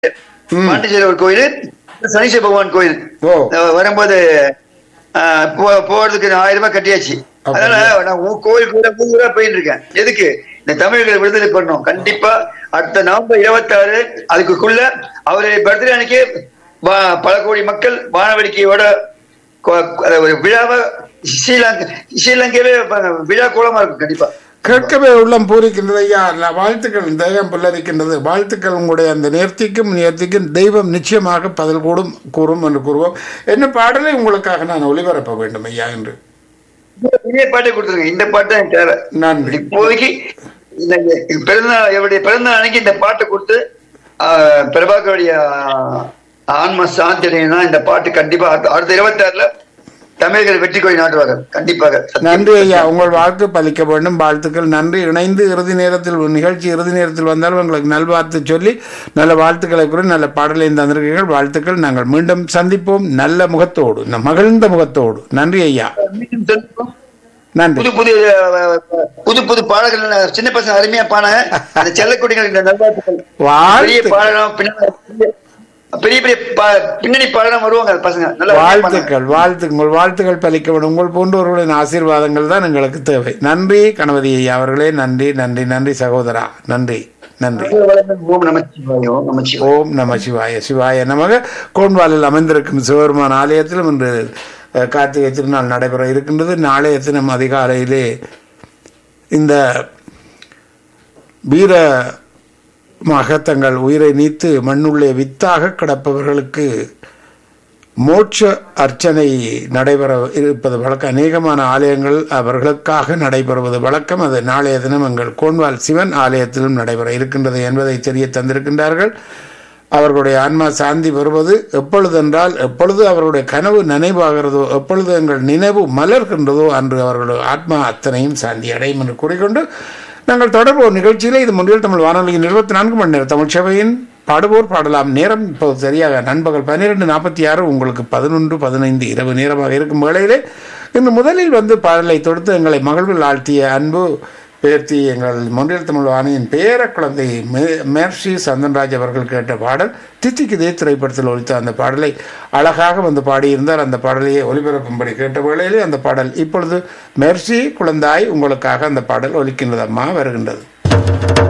பாண்டிச்சேரி ஒரு கோயில் சனீஸ்வர பகவான் கோயில் ஓ. அஹ் வரும்போது அஹ், போ- போறதுக்கு நான் ஆயிரம் ரூபாய் கட்டியாச்சு அப்படியா? அதனால நான் ஊ- கோயில் கூட மூணு ரூபாய் போயிட்டு இருக்கேன் எதுக்கு இந்த தமிழர்களை விடுதலை பண்ணணும் கண்டிப்பா அடுத்த நவம்பர் இருபத்தாறு அதுக்குள்ள அவருடைய பர்த்டே அன்னைக்கு வா- பல கோடி மக்கள் வானவேடிக்கையோட கொ- அத ஒரு விழாவை ஸ்ரீலங்கா ஸ்ரீலங்காவே வைப்பாங்க. விழா கோலமா இருக்கும் கண்டிப்பா கேட்கவே உள்ளம் பூரிக்கின்றது ஐயா ந- வாழ்த்துக்கள் தெய்வம் புல்லரிக்கின்றது வாழ்த்துக்கள் உங்களுடைய அந்த நேர்த்திக்கும் நேர்த்திக்கும் தெய்வம் நிச்சயமாக பதில் கூடும் கூறும் என்று கூறுவோம் என்ன பாடலை உங்களுக்காக நான் ஒளிபரப்ப வேண்டும் ஐயா என்று இதே பாட்டை கொடுத்துருங்க இந்த பாட்டு தான் எனக்கு தேவை நன்றி இப்போதைக்கு இந்த இந்த பிறந்தநாள் இவருடைய பிறந்தநாள் அன்னைக்கு இந்த பாட்டை கொடுத்து ஆஹ், பிரபாகருடைய ஆஹ், ஆன்ம சாந்தி அடையணும்னா இந்த பாட்டு கண்டிப்பா அடுத்த- அடுத்த இருபத்தி ஆறுல தமிழர்கள் வெற்றி கொடி நாட்டுவார்கள் கண்டிப்பாக சத்தியம். நன்றி ஐயா உங்கள் வாழ்த்து பலிக்க வேண்டும் வாழ்த்துக்கள் நன்றி இணைந்து இறுதி நேரத்தில் ஒரு நிகழ்ச்சி இறுதி நேரத்தில் வந்தாலும் உங்களுக்கு நல்வாழ்த்து சொல்லி நல்ல வாழ்த்துக்களை கூறி நல்ல பாடலை தந்திருக்கீர்கள் வாழ்த்துக்கள் நாங்கள் மீண்டும் சந்திப்போம் நல்ல முகத்தோடு நம் மகிழ்ந்த முகத்தோடு நன்றி ஐயா மீண்டும் சந்திப்போம். நன்றி புது புது அஹ், புது புது பாடல்கள் சின்ன பசங்க அருமையா பானாங்க அந்த செல்லக்குடிகள் இந்த நல்வாழ்த்துக்கள் பெரிய வாழ்த்து பாடலாம் பின்னாடி பெரிய பெரிய பா- பின்னணி பாடலாம் வருவாங்க அந்த பசங்க நல்லா அருமையா பாடுறாங்க. வாழ்த்துக்கள் வாழ்த்து உங்கள் வாழ்த்துக்கள் பலிக்க வேண்டும் உங்கள் போன்றவர்களின் ஆசீர்வாதங்கள் தான் எங்களுக்கு தேவை நன்றி கணபதி ஐயா அவர்களே நன்றி நன்றி நன்றி சகோதரா நன்றி நன்றி ஓம் நமச்சிவாய ஓம் நமச்சிவாய ஓம் நம சிவாய சிவாய நமக கோண்வாலில் அமைந்திருக்கும் சிவபெருமான் ஆலயத்திலும் இன்று அஹ், கார்த்திகை திருநாள் நடைபெற இருக்கின்றது நாளைய தினம் அதிகாலையிலே இந்த வீர தங்கள் உயிரை நீத்து மண்ணுள்ளே வித்தாக கிடப்பவர்களுக்கு மோட்ச அர்ச்சனை நடைபெற இருப்பது வழக்கம் அநேகமான ஆலயங்கள் அவர்களுக்காக நடைபெறுவது வழக்கம் அது நாளைய தினம் எங்கள் கோன்வால் சிவன் ஆலயத்திலும் நடைபெற இருக்கின்றது என்பதை தெரிய தந்திருக்கின்றார்கள் அவர்களுடைய ஆன்மா சாந்தி வருவது எப்பொழுதென்றால் எப்பொழுது அவர்களுடைய கனவு நினைவாகிறதோ எப்பொழுது எங்கள் நினைவு மலர்கின்றதோ அன்று அவர்களுடைய ஆத்மா அத்தனையும் சாந்தி அடையும் என்று கூறிக்கொண்டு நாங்கள் தொடர்போம் நிகழ்ச்சியில் இது முன்னில் தமிழ் வானொலியின் இருபத்தி நான்கு மணி நேர தமிழ் சேவையின் பாடுவோர் பாடலாம் நேரம் இப்போது சரியாக நண்பகல் பன்னிரெண்டு நாற்பத்தி ஆறு உங்களுக்கு பதினொன்று பதினைந்து இரவு நேரமாக இருக்கும் வேளையிலே இன்று முதலில் வந்து பாடலை தொடுத்து எங்களை மகிழ்வில் ஆழ்த்திய அன்பு பேர்த்தி எங்கள் மொன்றியல் தமிழ் வாணியின் பேர குழந்தை மே- மேர்ஷி சந்தன்ராஜ் அவர்கள் கேட்ட பாடல் தித்திக்குதே திரைப்படத்தில் ஒலித்த அந்த பாடலை அழகாக வந்து பாடியிருந்தார் அந்த பாடலையே ஒலிபரப்பும்படி கேட்ட வேளையிலே அந்த பாடல் இப்பொழுது மெர்சி குழந்தாய் உங்களுக்காக அந்த பாடல் ஒலிக்கின்றது அம்மா வருகின்றது